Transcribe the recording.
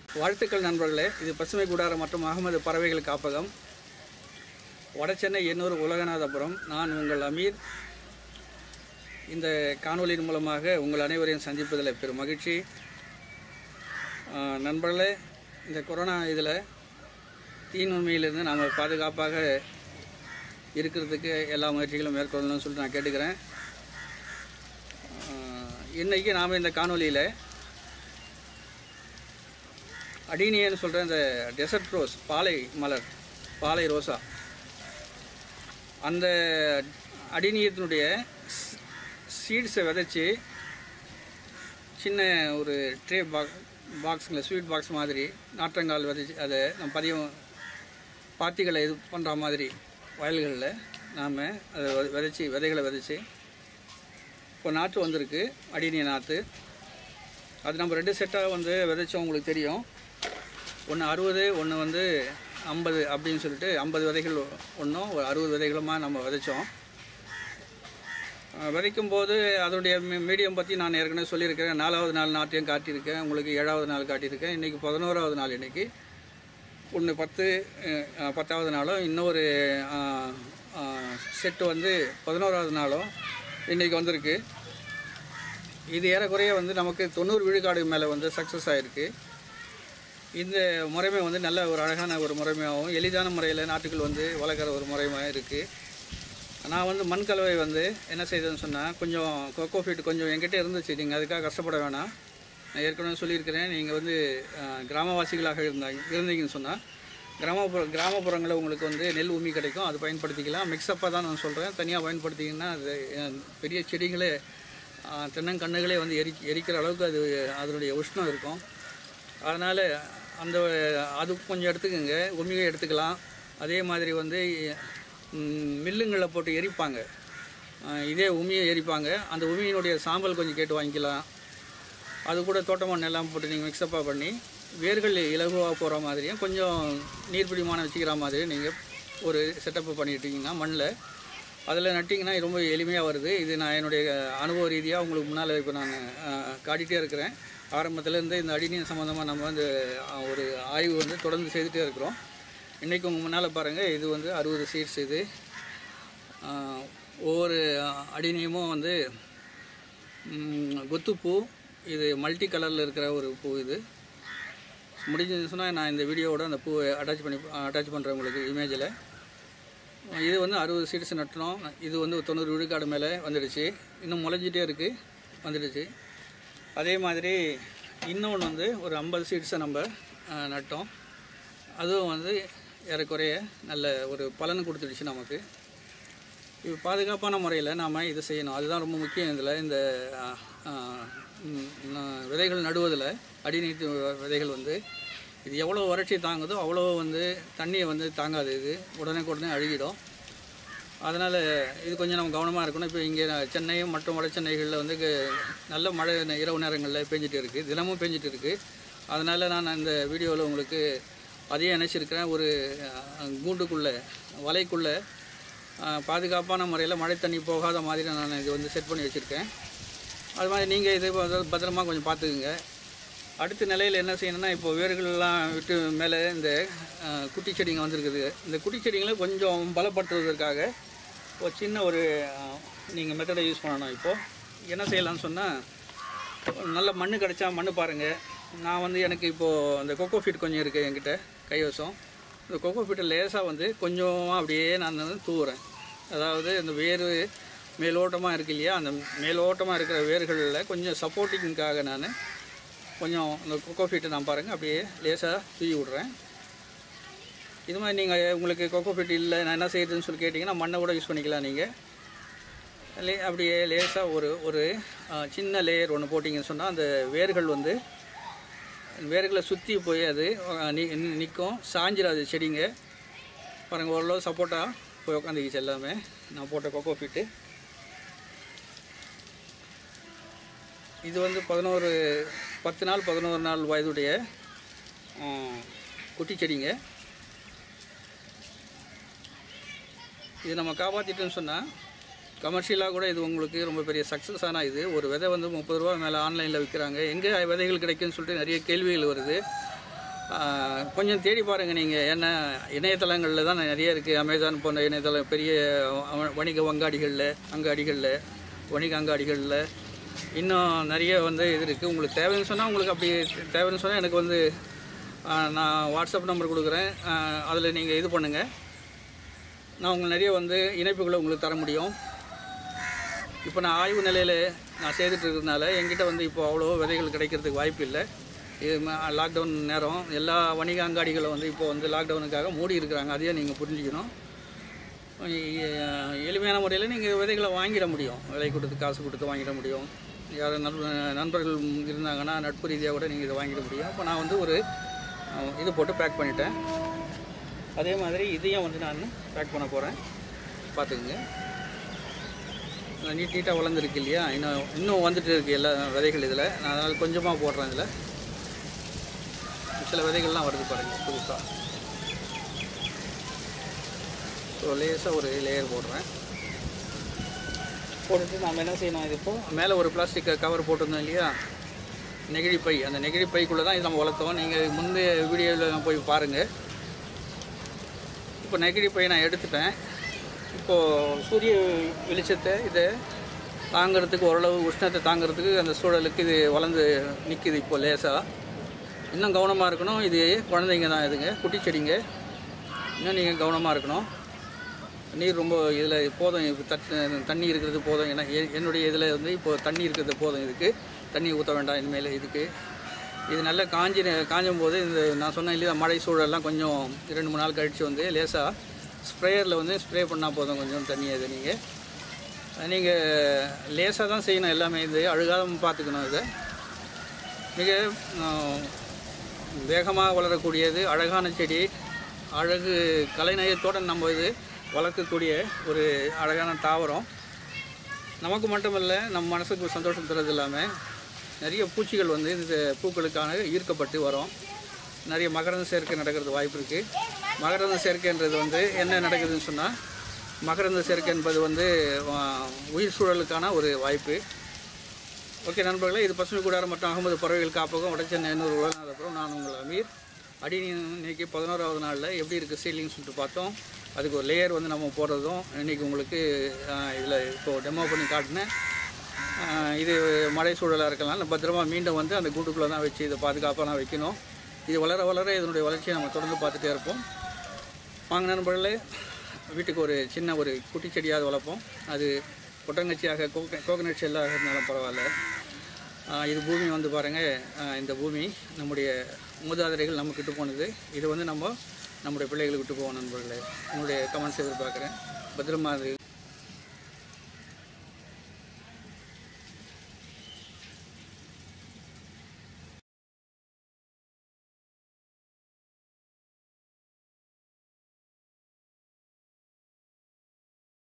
வாழ்த்துக்கள் நண்பர்களே இது பசுமை கூடாரம் மற்றும் அகமது பறவைகள் காப்பகம் வடசென்னை எண்ணூர் உலகநாதபுரம் நான் உங்கள் அமீர் இந்த காணொலியின் மூலமாக உங்கள் அனைவரையும் சந்திப்பதில் பெரும் மகிழ்ச்சி ஆஹ் நண்பர்களே இந்த கொரோனா இதில் தீநுண்மையிலிருந்து நாம் பாதுகாப்பாக இருக்கிறதுக்கு எல்லா முயற்சிகளும் மேற்கொள்ளணும்னு சொல்லிட்டு நான் கேட்டுக்கிறேன் ஆஹ் இன்னைக்கு நாம் இந்த காணொலியில் அடினியன்னு சொல்கிற இந்த டெசர்ட் ரோஸ் பாலை மலர் பாலை ரோசா அந்த அடினியத்தினுடைய சீட்ஸை விதைச்சி சின்ன ஒரு ட்ரே பாக் பாக்ஸுங்கள ஸ்வீட் பாக்ஸ் மாதிரி நாற்றங்கால் விதைச்சி அதை நம்ம பதியம் பாத்திகளை இது பண்ணுற மாதிரி வயல்களில் நாம் அதை வித- விதைச்சி விதைகளை விதைச்சி இப்போ நாற்று வந்திருக்கு அடினிய நாற்று அது நம்ம ரெண்டு செட்டாக வந்து விதைச்சோம் உங்களுக்கு தெரியும் ஒன்று அறுபது ஒன்று வந்து ஐம்பது அப்படின்னு சொல்லிட்டு ஐம்பது விதைகள் ஒன்றும் ஒரு அறுபது விதைகளுமா நம்ம விதைச்சோம் அஹ் விதைக்கும் போது அதனுடைய மீ- மீடியம் பற்றி நான் ஏற்கனவே சொல்லியிருக்கிறேன் நாலாவது நாள் நாட்டையும் காட்டியிருக்கேன் உங்களுக்கு ஏழாவது நாள் காட்டியிருக்கேன் இன்றைக்கி பதினோராவது நாள் இன்றைக்கி ஒன்று பத்து அஹ், அஹ், பத்தாவது நாளும் இன்னொரு செட்டு வந்து பதினோராவது நாளும் இன்றைக்கி வந்திருக்கு இது ஏறக்குறைய வந்து நமக்கு தொண்ணூறு விழுக்காடு மேலே வந்து சக்ஸஸ் ஆகிருக்கு இந்த முறைமை வந்து நல்ல ஒரு அழகான ஒரு முறைமையாகவும் எளிதான முறையில் நாட்டுகள் வந்து வளர்க்குற ஒரு முறைமையாக இருக்குது நான் வந்து மண் கலவை வந்து என்ன செய்தேன்னு சொன்னால் கொஞ்சம் கொக்கோ ஃபீட் கொஞ்சம் என்கிட்ட இருந்துச்சு நீங்கள் அதுக்காக கஷ்டப்பட வேணாம் நான் ஏற்கனவே சொல்லியிருக்கிறேன் நீங்கள் வந்து அஹ், கிராமவாசிகளாக இருந்தாங்க இருந்தீங்கன்னு சொன்னால் கிராமப்புற கிராமப்புறங்களில் உங்களுக்கு வந்து நெல் உமி கிடைக்கும் அது பயன்படுத்திக்கலாம் மிக்ஸப்பாக தான் நான் சொல்கிறேன் தனியாக பயன்படுத்திங்கன்னா அது அஹ், பெரிய செடிகளே அஹ், தென்னங்கன்றுகளே வந்து எரி எரிக்கிற அளவுக்கு அது அதனுடைய உஷ்ணம் இருக்கும் அதனால் அந்த அது கொஞ்சம் எடுத்துக்கோங்க உமியை எடுத்துக்கலாம் அதே மாதிரி வந்து ம், மில்லுங்களில் போட்டு எரிப்பாங்க அஹ், இதே உமியை எரிப்பாங்க அந்த உமியினுடைய சாம்பல் கொஞ்சம் கேட்டு வாங்கிக்கலாம் அது கூட தோட்ட மண் எல்லாம் போட்டு நீங்கள் மிக்ஸப்பாக பண்ணி வேர்கள் இலகுவாக போகிற மாதிரியும் கொஞ்சம் நீர்பிடிமான வச்சுக்கிற மாதிரியும் நீங்கள் ஒரு செட்டப்பு பண்ணிட்டீங்கன்னா மண்ணில் அதில் நட்டிங்கன்னா ரொம்ப எளிமையாக வருது இது நான் என்னுடைய அனுபவ ரீதியாக உங்களுக்கு முன்னால் இப்போ நான் அஹ், காட்டிகிட்டே இருக்கிறேன் ஆரம்பத்துலேருந்து இந்த அடிநீர் சம்மந்தமாக நம்ம வந்து அஹ், ஒரு ஆய்வு வந்து தொடர்ந்து செய்துகிட்டே இருக்கிறோம் இன்றைக்கி உங்கள் முன்னால் பாருங்கள் இது வந்து அறுபது சீட்ஸ் இது அஹ், ஒவ்வொரு அடிநியமும் வந்து ம், கொத்துப்பூ இது மல்டி கலரில் இருக்கிற ஒரு பூ இது முடிஞ்சதுன்னு சொன்னால் நான் இந்த வீடியோவோட அந்த பூவை அட்டாச் பண்ணி அட்டாச் பண்ணுறேன் உங்களுக்கு இமேஜில் இது வந்து அறுபது சீட்ஸ் நட்டினோம் இது வந்து தொண்ணூறு விழுக்காடு மேலே வந்துடுச்சு இன்னும் முளைஞ்சிட்டே இருக்குது வந்துடுச்சு அதே மாதிரி இன்னொன்று வந்து ஒரு ஐம்பது சீட்ஸை நம்ம அஹ், நட்டோம் அதுவும் வந்து ஏறக்குறைய நல்ல ஒரு பலன் கொடுத்துடுச்சு நமக்கு இது பாதுகாப்பான முறையில் நாம் இதை செய்யணும் அதுதான் ரொம்ப முக்கியம் இதில் இந்த அஹ், அஹ், ம், ந- விதைகள் நடுவதில் அடிநீட்டு விதைகள் வந்து இது எவ்வளோ வறட்சி தாங்குதோ அவ்வளோ வந்து தண்ணியை வந்து தாங்காது இது உடனே உடனே அழுகிடும் அதனால் இது கொஞ்சம் நம்ம கவனமாக இருக்கணும் இப்போ இங்கே சென்னை மற்றும் வட சென்னைகளில் வந்து க- நல்ல மழை நே- இரவு நேரங்களில் பெஞ்சிட்டு இருக்குது தினமும் பெஞ்சிட்டு இருக்குது அதனால் நான் இந்த வீடியோவில் உங்களுக்கு அதையும் நினச்சிருக்கிறேன் ஒரு அஹ், கூண்டுக்குள்ளே வலைக்குள்ளே அஹ், பாதுகாப்பான முறையில் மழை தண்ணி போகாத மாதிரி நான் இது வந்து செட் பண்ணி வச்சுருக்கேன் அது மாதிரி நீங்கள் இதை பத்திர- பத்திரமா கொஞ்சம் பார்த்துக்குங்க அடுத்த நிலையில் என்ன செய்யணும்னா இப்போ வேர்கள்லாம் விட்டு மேலே இந்த அஹ், குட்டி செடிங்க வந்திருக்குது இந்த குட்டி செடிங்களை கொஞ்சம் பலப்படுத்துவதற்காக ஒரு சின்ன ஒரு நீங்கள் மெத்தடை யூஸ் பண்ணணும் இப்போது என்ன செய்யலாம்னு சொன்னால் நல்ல மண் கிடச்சா மண் பாருங்கள் நான் வந்து எனக்கு இப்போது அந்த கொக்கோ ஃபீட் கொஞ்சம் இருக்குது என்கிட்ட கைவசம் இந்த கொக்கோ ஃபீட்டை லேசாக வந்து கொஞ்சமாக அப்படியே நான் வந்து தூவுறேன் அதாவது இந்த வேர் மேலோட்டமாக இருக்கு இல்லையா அந்த மேலோட்டமாக இருக்கிற வேர்களில் கொஞ்சம் சப்போர்ட்டிங்காக நான் கொஞ்சம் இந்த கொக்கோ ஃபீட்டை நான் பாருங்கள் அப்படியே லேசாக தூவி விட்றேன் இது மாதிரி நீங்கள் உங்களுக்கு கொக்கோ ஃபீட் இல்லை நான் என்ன செய்யுதுன்னு சொல்லி கேட்டிங்கன்னா மண்ணை கூட யூஸ் பண்ணிக்கலாம் நீங்கள் லே அப்படியே லேசாக ஒரு ஒரு ஆ, சின்ன லேயர் ஒன்று போட்டிங்கன்னு சொன்னால் அந்த வேர்கள் வந்து வேர்களை சுற்றி போய் அது நிற்கும் சாஞ்சிடாது செடிங்க பாருங்கள் ஓரளவு சப்போர்ட்டாக போய் உட்காந்துக்கிச்சு எல்லாமே நான் போட்ட கொக்கோ ஃபீட்டு இது வந்து பதினோரு பத்து நாள் பதினோரு நாள் வயதுடைய ஆ, குட்டி செடிங்க இது நம்ம காப்பாற்றிட்டோன்னு சொன்னால் கமர்ஷியலாக கூட இது உங்களுக்கு ரொம்ப பெரிய சக்ஸஸ் ஆனால் இது ஒரு விதை வந்து முப்பது ரூபா மேலே ஆன்லைனில் விற்கிறாங்க எங்கே விதைகள் கிடைக்குன்னு சொல்லிட்டு நிறைய கேள்விகள் வருது ஆஹ், கொஞ்சம் தேடி பாருங்கள் நீங்கள் ஏன்னா இணையதளங்களில் தான் நிறைய இருக்குது அமேசான் போன்ற இணையதளம் பெரிய வ- வணிக வங்காடிகளில் அங்காடிகளில் வணிக அங்காடிகளில் இன்னும் நிறைய வந்து இது இருக்குது உங்களுக்கு தேவைன்னு சொன்னால் உங்களுக்கு அப்படி தேவைன்னு சொன்னால் எனக்கு வந்து ஆஹ், நான் வாட்ஸ்அப் நம்பர் கொடுக்குறேன் அதில் நீங்கள் இது பண்ணுங்கள் நான் உங்களுக்கு நிறைய வந்து இணைப்புகளை உங்களுக்கு தர முடியும் இப்போ நான் ஆய்வு நிலையில் நான் செய்துட்டு இருக்கிறதுனால என்கிட்ட வந்து இப்போ அவ்வளோ விதைகள் கிடைக்கிறதுக்கு வாய்ப்பு இல்லை இது ம- லாக்டவுன் நேரம் எல்லா வணிக அங்காடிகளும் வந்து இப்போ வந்து லாக்டவுனுக்காக மூடி இருக்கிறாங்க அதையும் நீங்கள் புரிஞ்சுக்கணும் எ- எளிமையான முறையில் நீங்கள் விதைகளை வாங்கிட முடியும் விலை கொடுத்து காசு கொடுத்து வாங்கிட முடியும் யாரும் நண்ப நண்பர்கள் இருந்தாங்கன்னா நட்பு ரீதியாக கூட நீங்கள் இதை வாங்கிட முடியும் இப்போ நான் வந்து ஒரு அஹ், இது போட்டு பேக் பண்ணிட்டேன் அதே மாதிரி இதையும் வந்து நான் பேக் பண்ண போகிறேன் பார்த்துக்குங்க நீட் நீட்டாக வளர்ந்துருக்கு இல்லையா இன்னும் இன்னும் வந்துட்டு இருக்கு எல்லா விதைகள் இதில் நான் அதனால் கொஞ்சமாக போடுறேன் இதில் சில விதைகள்லாம் வருது பாருங்கள் புதுசாக ஸோ லேசாக ஒரு லேயர் போடுறேன் போட்டுட்டு நாம் என்ன செய்யணும் இது இப்போ மேலே ஒரு பிளாஸ்டிக் கவர் போட்டிருந்தோம் இல்லையா நெகிழி பை அந்த நெகிழி பைக்குள்ளே தான் இது நம்ம வளர்த்தோம் நீங்கள் முந்தைய வீடியோவில் போய் பாருங்கள் இப்போ நெகிழி பை நான் எடுத்துட்டேன் இப்போது சூரிய வெளிச்சத்தை இதை தாங்கிறதுக்கு ஓரளவு உஷ்ணத்தை தாங்கிறதுக்கு அந்த சூழலுக்கு இது வளர்ந்து நிற்கிது இப்போ லேசாக இன்னும் கவனமாக இருக்கணும் இது குழந்தைங்க தான் இதுங்க குட்டி செடிங்க இன்னும் நீங்கள் கவனமாக இருக்கணும் நீர் ரொம்ப இதில் போதும் இப்போ தட் தண்ணி இருக்கிறது போதும் ஏன்னா எ- என்னுடைய இதில் வந்து இப்போ தண்ணி இருக்கிறது போதும் இதுக்கு தண்ணி ஊற்ற வேண்டாம் இனிமேல் இதுக்கு இது நல்லா காஞ்சி காஞ்சும் போது இந்த நான் சொன்னேன் இல்லையா மழை சூழல்லாம் கொஞ்சம் ரெண்டு மூணு நாள் கழித்து வந்து லேசாக ஸ்ப்ரேயரில் வந்து ஸ்ப்ரே பண்ணால் போதும் கொஞ்சம் தண்ணி அது நீங்கள் நீங்கள் லேசாக தான் செய்யணும் எல்லாமே இது அழுகாத பார்த்துக்கணும் இதை மிக ஆஹ், வேகமாக வளரக்கூடியது அழகான செடி அழகு கலைநயத்தோடு நம்ம இது வளர்க்கக்கூடிய ஒரு அழகான தாவரம் நமக்கு மட்டுமல்ல நம்ம மனசுக்கு சந்தோஷம் தரது இல்லாமல் நிறைய பூச்சிகள் வந்து இந்த பூக்களுக்கான ஈர்க்கப்பட்டு வரும் நிறைய மகரந்த சேர்க்கை நடக்கிறது வாய்ப்பு இருக்குது மகரந்த சேர்க்கைன்றது வந்து என்ன நடக்குதுன்னு சொன்னால் மகரந்த சேர்க்கை என்பது வந்து ஆஹ், உயிர் சூழலுக்கான ஒரு வாய்ப்பு ஓகே நண்பர்களே இது பசுமை கூடாரம் மற்றும் அகமது பறவைகள் காப்பகம் வடச்சென்னை எண்ணூறு உலகம் நான் உங்கள் அமீர் அடி இன்னைக்கு பதினோராவது நாளில் எப்படி இருக்குது சீலிங் சொல்லிட்டு பார்த்தோம் அதுக்கு ஒரு லேயர் வந்து நம்ம போடுறதும் இன்றைக்கி உங்களுக்கு இதில் இப்போது டெமோ பண்ணி காட்டினேன் ஆஹ் இது மழை சூழலாக இருக்கலாம் நம்ம பத்திரமா மீண்டும் வந்து அந்த கூட்டுக்குள்ளே தான் வச்சு இதை பாதுகாப்பாக தான் வைக்கணும் இது வளர வளர இதனுடைய வளர்ச்சியை நம்ம தொடர்ந்து பார்த்துட்டே இருப்போம் வாங்க நண்பர்களே வீட்டுக்கு ஒரு சின்ன ஒரு குட்டி செடியாவது வளர்ப்போம் அது கொட்டங்கச்சியாக கோக கோகனட் செல்லாக இருந்தாலும் பரவாயில்ல ஆஹ் இது பூமி வந்து பாருங்கள் இந்த பூமி நம்முடைய மூதாதைகள் நமக்கு விட்டு போனது இது வந்து நம்ம நம்முடைய பிள்ளைகளுக்கு விட்டு போவோம் நண்பர்களே உங்களுடைய கமெண்ட்ஸ் எதிர்பார்க்குறேன் பத்திரமா அது